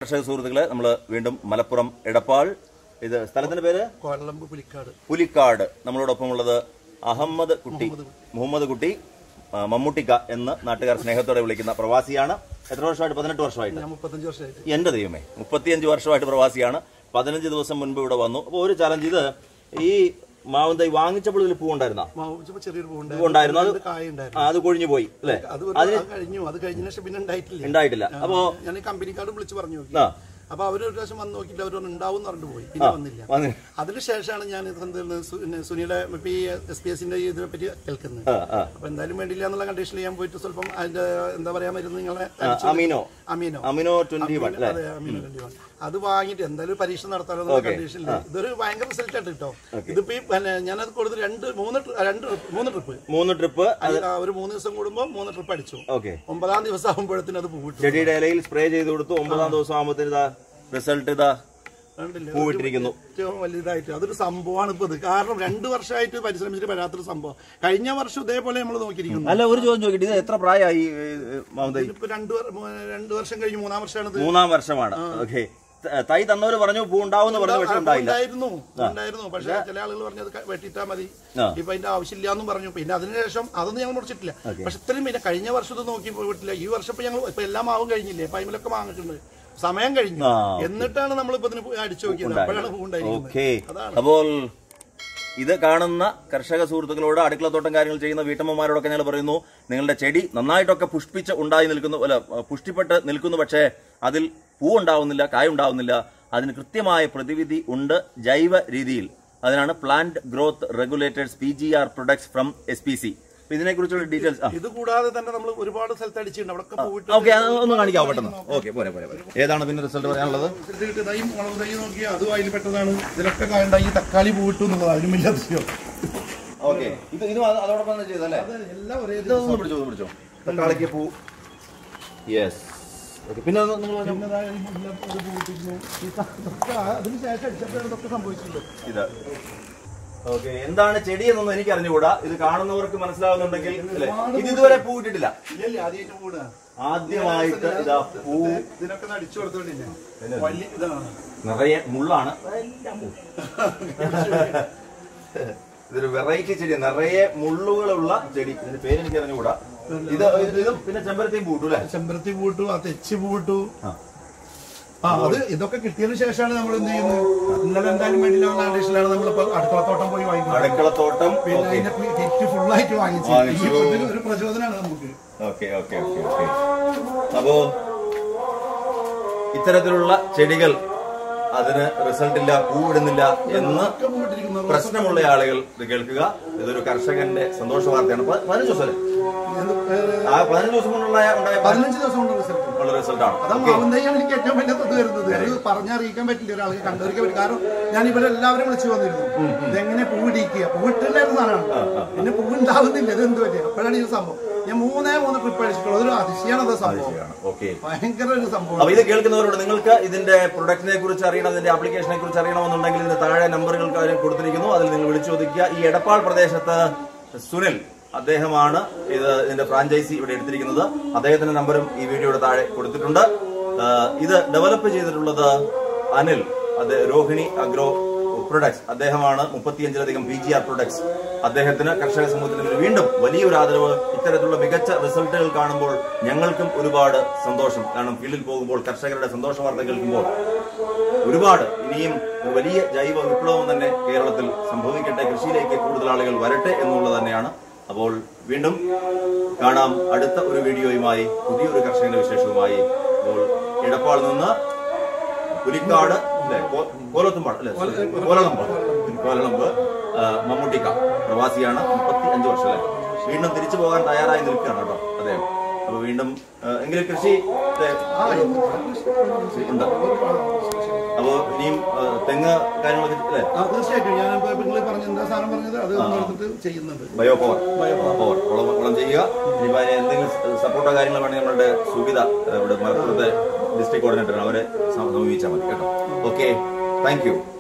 കർഷക സുഹൃത്തുക്കളെ നമ്മൾ വീണ്ടും മലപ്പുറം എടപ്പാൾ ഇത് സ്ഥലത്തിന്റെ പേര് കോലമ്പ് പുലിക്കാട് പുലിക്കാട് നമ്മളോടൊപ്പം ഉള്ളത് അഹമ്മദ് കുട്ടി മുഹമ്മദ് കുട്ടി ആ, മമ്മൂട്ടിക്ക എന്ന് നാട്ടുകാർ സ്നേഹത്തോടെ വിളിക്കുന്ന പ്രവാസിയാണ് എത്ര വർഷമായിട്ട് പതിനെട്ട് വർഷമായിട്ട് ഞാൻ മുപ്പത്തഞ്ച് വർഷമായിട്ട് എന്റെ ദൈവമേ മുപ്പത്തിയഞ്ച് വർഷമായിട്ട് പ്രവാസിയാണ് പതിനഞ്ച് ദിവസം മുൻപ് ഇവിടെ വന്നു അപ്പോൾ ഒരു ചലഞ്ച് ഇത് ഈ മാവും തൈ വാങ്ങിച്ചപ്പോൾ ഇതിൽ പൂ ഉണ്ടായിരുന്ന മാവുച്ചപ്പോ ചെറിയൊരു പൂ ഉണ്ടായിരുന്നു. അത് രണ്ട് കായ ഉണ്ടായിരുന്നു അത് കൊഴിഞ്ഞു പോയി അല്ലേ അത് ഒരു- അത് കഴിഞ്ഞു അത് കഴിഞ്ഞ ശേഷം പിന്നെ ഉണ്ടായിട്ടില്ല ഉണ്ടായിട്ടില്ല അപ്പോ ഞാൻ ഈ കമ്പനിക്കാട് വിളിച്ച് പറഞ്ഞു നോക്കി ആ അപ്പൊ അവര് ഒരു പ്രാവശ്യം വന്ന് നോക്കിയിട്ട് അവരൊന്നും ഉണ്ടാവും എന്ന് പറഞ്ഞിട്ട് പോയി പിന്നെ വന്നില്ല വന്ന് അതിനുശേഷമാണ് ഞാൻ ഇത് എന്ത് സു- പിന്നെ സുനിയുടെ ഇപ്പൊ ഈ എസ് പി എസിന്റെ ഇതിനെ പറ്റി കേൾക്കുന്നത് ആ, ആ. അപ്പൊ എന്തായാലും വേണ്ടില്ല എന്നുള്ള കണ്ടീഷനിൽ ഞാൻ പോയിട്ട് സ്വല്പം അതിന്റെ എന്താ പറയാ മരുന്ന് നിങ്ങളെ ആ, amino amino amino twenty one അല്ലേ അതെ, അമീനോ ട്വന്റി വൺ. അത് വാങ്ങിയിട്ട് എന്തായാലും ഒരു പരീക്ഷ നടത്താനുള്ള കണ്ടീഷനിൽ ഇതൊരു ഭയങ്കര റിസൾട്ട് ആണ് കേട്ടോ ഇതിപ്പോ ഈ പിന്നെ ഞാനത് കൊടുത്ത് രണ്ട് മൂന്ന് ട്രി- രണ്ട് ട്രിപ്പ് മൂന്ന് ട്രിപ്പ് മൂന്ന് ട്രിപ്പ് അത് ആ ഒരു മൂന്ന് ദിവസം കൂടുമ്പോൾ മൂന്ന് ട്രിപ്പ് അടിച്ചു ഓക്കെ ഒമ്പതാം ദിവസം ആകുമ്പോഴത്തേനും അത് പൂവിട്ടു ചെടിയുടെ ഇലയിൽ സ്പ്രേ ചെയ്ത് കൊടുത്തു ഒമ്പതാം ദിവസം ആകുമ്പോഴത്തേന് ഇതാ റിസൾട്ട് ഇതാ കണ്ടില്ലേ? പൂവിട്ടിരിക്കുന്നു ഏറ്റവും വലുതായിട്ട് അതൊരു സംഭവമാണ് ഇപ്പൊ ഇത് കാരണം രണ്ട് വർഷമായിട്ട് പരിശ്രമിച്ചിട്ട് വരാത്തൊരു സംഭവം കഴിഞ്ഞ വർഷം ഇതേപോലെ നമ്മൾ നോക്കിയിരിക്കുന്നു അല്ല ഒരു ചോദ്യം ചോദിക്കട്ടെ ഇത് എത്ര പ്രായമായി മാവുന്തൈ ഇപ്പൊ രണ്ട് വർ- മൂ- രണ്ട് വർഷം കഴിഞ്ഞ് മൂന്നാം വർഷമാണ് ഇത് മൂന്നാം വർഷമാണ് ഓക്കെ തൈ തന്നവര് പറഞ്ഞു പൂ ഉണ്ടാവും പറഞ്ഞു പക്ഷെ ഉണ്ടായില്ല ഉണ്ടായിരുന്നു ഉണ്ടായിരുന്നു പക്ഷെ ചില ആളുകൾ പറഞ്ഞു അത് ക- വെട്ടിയിട്ടാ മതി ആ. ഇപ്പൊ അതിന്റെ ആവശ്യമില്ല എന്നും പറഞ്ഞു പിന്നെ അതിനുശേഷം അതൊന്നും ഞങ്ങൾ മുറിച്ചിട്ടില്ല പക്ഷെ ഇത്രയും പിന്നെ കഴിഞ്ഞ വർഷം ഇത് നോക്കി പോയിട്ടില്ല ഈ വർഷം ഇപ്പൊ ഞങ്ങൾ ഇപ്പൊ എല്ലാം മാവും കഴിഞ്ഞില്ലേ ഇപ്പൊ അതിലൊക്കെ വാങ്ങിയിട്ടുണ്ട് സമയം കഴിഞ്ഞു ആ. എന്നിട്ടാണ് നമ്മൾ ഇപ്പൊ ഇതിന് അടിച്ചു നോക്കിയത് അപ്പോഴാണ് പൂ ഉണ്ടായിരിക്കുന്നത് ഓക്കെ അതാണ്. അപ്പോൾ ഇത് കാണുന്ന കർഷക സുഹൃത്തുക്കളോട് അടുക്കളത്തോട്ടം കാര്യങ്ങൾ ചെയ്യുന്ന വീട്ടമ്മമാരോടൊക്കെ ഞങ്ങൾ പറയുന്നു നിങ്ങളുടെ ചെടി നന്നായിട്ടൊക്കെ പുഷ്പിച്ച് ഉണ്ടായി നിൽക്കുന്നു അല്ല പുഷ്ടിപ്പെട്ട് നിൽക്കുന്നു പക്ഷേ അതിൽ പൂ ഉണ്ടാവുന്നില്ല കായ ഉണ്ടാവുന്നില്ല അതിന് കൃത്യമായ പ്രതിവിധി ഉണ്ട് ജൈവ രീതിയിൽ അതിനാണ് plant growth regulators P G R products from S P C ഇതിനെക്കുറിച്ചുള്ള ഡീറ്റെയിൽസ് ആ ഇത് കൂടാതെ തന്നെ നമ്മൾ ഒരുപാട് സ്ഥലത്ത് അടിച്ചിട്ടുണ്ട് അവിടെ പോയിട്ട് ഓക്കെ ഒന്ന് കാണിക്കാവോ പെട്ടെന്ന് ഓക്കെ പോരെ പോരെ പോരെ. ഏതാണ് പിന്നെ റിസൾട്ട് പറയാനുള്ളത് ഇത് കിട്ടിയതായി മുളക് തൈ നോക്കിയാൽ അതും അതിൽ പെട്ടതാണ് ഇതിലൊക്കെ കായുണ്ടായി തക്കാളി പൂവിട്ടു എന്നുള്ളത് അതിനും വലിയ അതിശയം ഓക്കെ ഇത് ഇത് അതോടൊപ്പം തന്നെ ചെയ്തല്ലേ അത് എല്ലാം ഒരേ ഇതൊന്ന് പിടിച്ചോ ഒന്ന് പിടിച്ചോ തക്കാളിക്ക് പൂ യെസ് ഓക്കെ പിന്നെ ഒന്ന് നിങ്ങൾ പറഞ്ഞോ. പിന്നെ ദാ ഈ മുല്ല അത് പൂവിട്ടിരുന്നു. ഈ ത- ഇതൊക്കെ ആ- അതിന് ശേഷം അടിച്ചപ്പോഴാണ് ഇതൊക്കെ സംഭവിച്ചിട്ടുണ്ട് ഇത് ഓക്കെ എന്താണ് ചെടി എന്നൊന്നും എനിക്ക് അറിഞ്ഞുകൂടാ ഇത് കാണുന്നവർക്ക് മനസ്സിലാവുന്നുണ്ടെങ്കിൽ അല്ലേ ഇത് ഇതുവരെ പൂ ഇട്ടിട്ടില്ല ഇല്ലല്ലേ ആദ്യമായിട്ട് കൂടുക ആദ്യമായിട്ട് ഇതാ പൂ ഇതിനൊക്കെ ഒന്ന് അടിച്ചു കൊടുത്തോണ്ടില്ല വലിയ ഇതാണ് നിറയെ മുള്ളാണ് ഇതൊരു വെറൈറ്റി ചെടി നിറയെ മുള്ളുകളുള്ള ചെടി ഇതിന്റെ പേര് എനിക്ക് അറിഞ്ഞുകൂടാ ഇത് ഇത് ഇതും പിന്നെ ചെമ്പരത്തിയും പൂട്ടു അല്ലേ ചെമ്പരത്തി പൂട്ടു ആ തെച്ചി പൂട്ടു ആ. ആ അത് ഇതൊക്കെ കിട്ടിയതിന് ശേഷമാണ് നമ്മൾ എന്ത് ചെയ്യുന്നത് ഇന്നലെ എന്തായാലും വേണ്ടിയില്ല കണ്ടീഷനിലാണ് നമ്മളിപ്പോ അടുക്കളത്തോട്ടം പോയി വാങ്ങിക്കുന്നത് അടുക്കളത്തോട്ടം പിന്നെ ഓക്കെ അതിന്റെ കിറ്റ് ഫുള്ളായിട്ട് വാങ്ങിച്ചു വാങ്ങിച്ചു. ഈ ഇതിന് ഒരു പ്രചോദനമാണ് നമുക്ക് ഓക്കെ ഓക്കെ ഓക്കെ ഓക്കെ അപ്പോ ഇത്തരത്തിലുള്ള ചെടികൾ അതിന് റിസൾട്ട് ഇല്ല പൂവിടുന്നില്ല എന്ന് ഒക്കെ പൂവിട്ടിരിക്കുന്നത് പ്രശ്നമുള്ള ആളുകൾ ഇത് കേൾക്കുക ഇതൊരു കർഷകന്റെ സന്തോഷ വാർത്തയാണ് പ- പതിനഞ്ച് ദിവസം അല്ലേ? ഇത്, ഏ, ആ പതിനഞ്ച് ദിവസം കൊണ്ടുള്ള ഉണ്ടായ പതിനഞ്ച് ദിവസം കൊണ്ട് റിസൾട്ട് ഉള്ള റിസൾട്ടാണ് അതാ മാവന്തയ്യാണ് എനിക്ക് ഏറ്റവും വലിയ ഇത് വരുന്നത് അത് പറഞ്ഞറിയിക്കാൻ പറ്റില്ല ഒരാൾക്ക് കണ്ടറിയിക്കാൻ പറ്റില്ല കാരണം ഞാൻ ഇവരെല്ലാവരും വിളിച്ചു വന്നിരുന്നു ഇതെങ്ങനെ പൂവിടിക്കുക പൂവിട്ടില്ലായിരുന്ന സാധനമാണ് പിന്നെ പൂവുണ്ടാവുന്നില്ല ഇത് എന്ത് പറ്റിയ അപ്പോഴാണ് ഈ സംഭവം ഞാൻ മൂന്നേ മൂന്ന് ട്രിപ്പ് അടിച്ചിട്ടുള്ളത് അതൊരു അതിശയാണ് അത് സംഭവം ഓക്കെ ഭയങ്കര ഒരു സംഭവം അപ്പൊ ഇത് കേൾക്കുന്നവരോട് നിങ്ങൾക്ക് ഇതിന്റെ പ്രൊഡക്റ്റിനെ കുറിച്ച് അറിയണം ഇതിന്റെ ആപ്ലിക്കേഷനെ കുറിച്ച് അറിയണമെന്നുണ്ടെങ്കിൽ ഇതിന്റെ താഴെ നമ്പറുകൾ കാര്യം കൊടുത്തിരിക്കുന്നു അതിൽ നിങ്ങൾ വിളിച്ചു ചോദിക്കുക ഈ എടപ്പാൾ പ്രദേശത്ത് സുനിൽ അദ്ദേഹമാണ് ഇത് ഇതിന്റെ ഫ്രാഞ്ചൈസി ഇവിടെ എടുത്തിരിക്കുന്നത് അദ്ദേഹത്തിന്റെ നമ്പറും ഈ വീഡിയോയുടെ താഴെ കൊടുത്തിട്ടുണ്ട് ആ, ഇത് ഡെവലപ്പ് ചെയ്തിട്ടുള്ളത് അനിൽ അത് രോഹിണി അഗ്രോ പ്രൊഡക്ട്സ് അദ്ദേഹമാണ് മുപ്പത്തിയഞ്ചിലധികം പി ജി ആർ പ്രൊഡക്ട്സ് അദ്ദേഹത്തിന് കർഷക സമൂഹത്തിന് വീണ്ടും വലിയൊരു ആദരവ് ഇത്തരത്തിലുള്ള മികച്ച റിസൾട്ടുകൾ കാണുമ്പോൾ ഞങ്ങൾക്കും ഒരുപാട് സന്തോഷം കാരണം ഫീൽഡിൽ പോകുമ്പോൾ കർഷകരുടെ സന്തോഷ വാർത്ത കേൾക്കുമ്പോൾ ഒരുപാട് ഇനിയും ഒരു വലിയ ജൈവ വിപ്ലവം തന്നെ കേരളത്തിൽ സംഭവിക്കട്ടെ കൃഷിയിലേക്ക് കൂടുതൽ ആളുകൾ വരട്ടെ എന്നുള്ളത് തന്നെയാണ് അപ്പോൾ വീണ്ടും കാണാം അടുത്ത ഒരു വീഡിയോയുമായി പുതിയൊരു കർഷകന്റെ വിശേഷവുമായി അപ്പോൾ ഇടപ്പാൾ നിന്ന് പുലിക്കാട് അല്ലെ കോലത്തുമ്പാട് അല്ലെ കോലളമ്പ് കോലളമ്പ് ആ, മമ്മൂട്ടിക്ക പ്രവാസിയാണ് മുപ്പത്തി അഞ്ച് വർഷം അല്ലെ വീണ്ടും തിരിച്ചു പോകാൻ തയ്യാറായി നിൽക്കുകയാണ് കേട്ടോ അദ്ദേഹം അപ്പൊ വീണ്ടും ആ, എങ്കിലും കൃഷി അല്ലേ, ഉണ്ട് അപ്പോ ഇനിയും ആ, തെങ്ങ് കാര്യങ്ങളൊക്കെ അല്ലെ ആ തീർച്ചയായിട്ടും ഞാൻ ഇപ്പൊ നിങ്ങൾ പറഞ്ഞ എന്താ സാധനം പറഞ്ഞത് അത് എടുത്തിട്ട് ചെയ്യുന്നുണ്ട് ബയോ പവർ പവർ വളം വളം ചെയ്യുക ഇനിയിപ്പോ അതിന് എന്തെങ്കിലും സപ്പോർട്ടോ കാര്യങ്ങൾ വേണമെങ്കിൽ നമ്മളുടെ സുവിധ ഇവിടെ മലപ്പുറത്തെ ഡിസ്ട്രിക്ട് കോർഡിനേറ്റർ അവരെ സമീപിച്ചാൽ മതി കേട്ടോ ഓക്കെ താങ്ക് യു